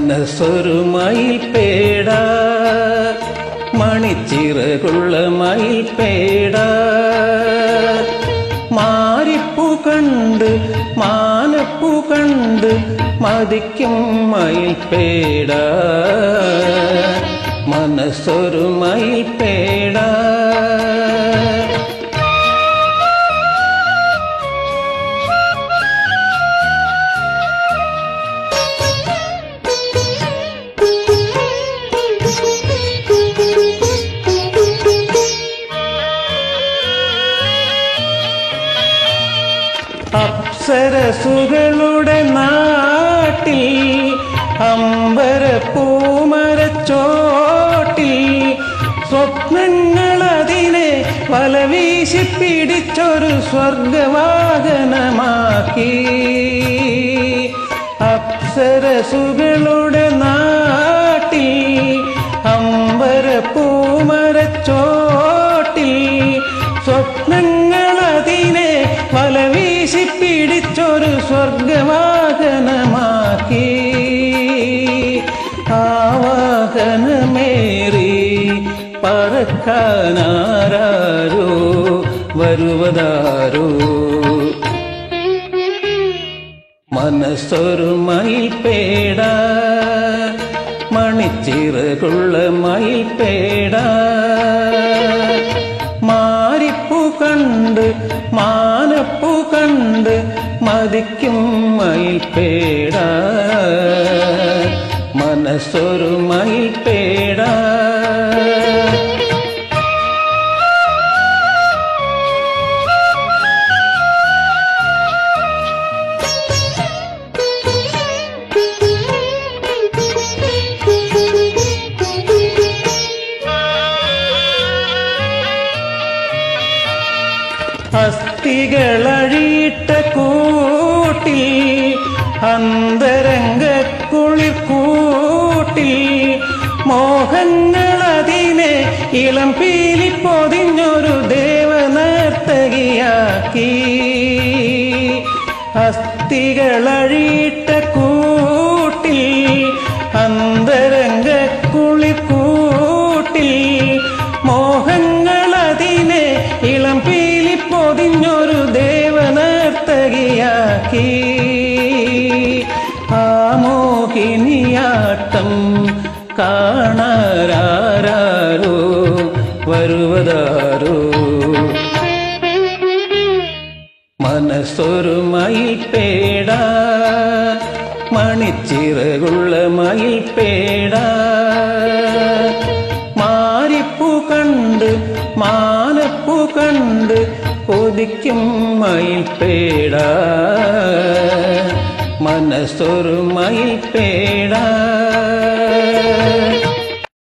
മനസ്സൊരു മയിൽ പേട മണിച്ചിറകുള്ള മയിൽ പേട മാരിപ്പു കണ്ട് മാനപ്പു കണ്ട് മതിക്കും മയിൽ പേട മനസ്സൊരു മയിൽ പേട അപ്സരസുകളുടെ നാട്ടിൽ അമ്പര പൂമരച്ചോട്ടിൽ സ്വപ്നങ്ങളതിനെ വലവീശി പിടിച്ചൊരു സ്വർഗവാഹനമാക്കി അപ്സരസുകളുടെ നാട്ടിൽ അമ്പര പൂമരച്ചോട്ടിൽ സ്വപ്നങ്ങളതിനെ വലവീശി പിടിച്ചൊരു സ്വർഗവാഹനമാക്കി ആവാഹനമേറി പറക്കാനാരോ വരുവതാരോ മനസ്സൊരു മയിൽ പേട മണിച്ചിറകുള്ള മയിൽ പേട മാരിപ്പു കണ്ട് മാനപ്പു കണ്ട് മതിക്കും മയിൽ പേട മനസ്സൊരു മയിൽ പേട അസ്ഥികളഴിയിട്ട കൂട്ടിൽ അന്തരംഗക്കുളിർ കൂട്ടിൽ മോഹങ്ങളതിനെ ഇളം പീലി പൊതിഞ്ഞൊരു ദേവനർത്തകിയാക്കി അസ്ഥികളഴിയിട്ട കൂട്ടിൽ അന്തരംഗക്കുളിർ കൂട്ടിൽ മോഹങ്ങളതിനെ ഇളം പീലി പൊതിഞ്ഞൊരു ദേവനർത്തകിയാക്കി ആ മോഹിനിയാട്ടം കാണാരാരോ വരുവതാരോ മനസ്സൊരു മയിൽ പേട മണിച്ചിറകുള്ള മയിൽ പേട മാരിപ്പു കണ്ട് മാനപ്പു കണ്ട് കൊതിക്കും മയിൽ പേട മനസ്സൊരു മയിൽ പേട